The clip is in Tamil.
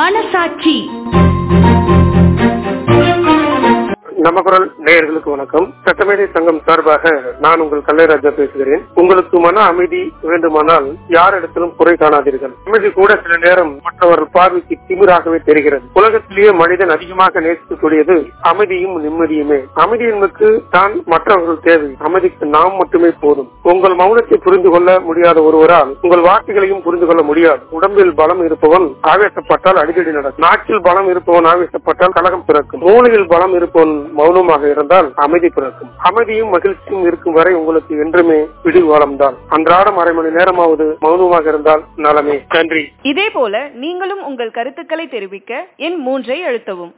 மனசாட்சி நம்ம குரல் நேயர்களுக்கு வணக்கம் சட்டமேதை சங்கம் சார்பாக நான் உங்கள் கல்லைராஜா பேசுகிறேன் உங்களுக்கு மன அமைதி வேண்டுமானால் யாரிடத்திலும் குறை காணாதீர்கள் அமைதி கூட சில நேரம் மற்றவர்கள் பார்வைக்கு திமிராகவே தெரிகிறது உலகத்திலேயே மனிதன் அதிகமாக நேசிக்கக்கூடியது அமைதியும் நிம்மதியுமே அமைதி என்பதற்கு தான் மற்றவர்கள் தேவை அமைதிக்கு நாம் மட்டுமே போதும் உங்கள் மௌனத்தை புரிந்து கொள்ள முடியாத ஒருவரால் உங்கள் வார்த்தைகளையும் புரிந்து கொள்ள முடியாது உடம்பில் பலம் இருப்பவன் ஆவேசப்பட்டால் அடிக்கடி நடக்கும் நாட்டில் பலம் இருப்பவன் ஆவேசப்பட்டால் கலகம் பிறக்கும் மூளையில் பலம் இருப்பவன் மௌனமாக இருந்தால் அமைதி பிறக்கும் அமைதியும் மகிழ்ச்சியும் இருக்கும் வரை உங்களுக்கு என்றுமே விடிவாளம் தான் அன்றாடம் அரை மணி நேரமாவது மௌனமாக இருந்தால் நலமே நன்றி இதே போல நீங்களும் உங்கள் கருத்துக்களை தெரிவிக்க எண் மூன்றை அழுத்தவும்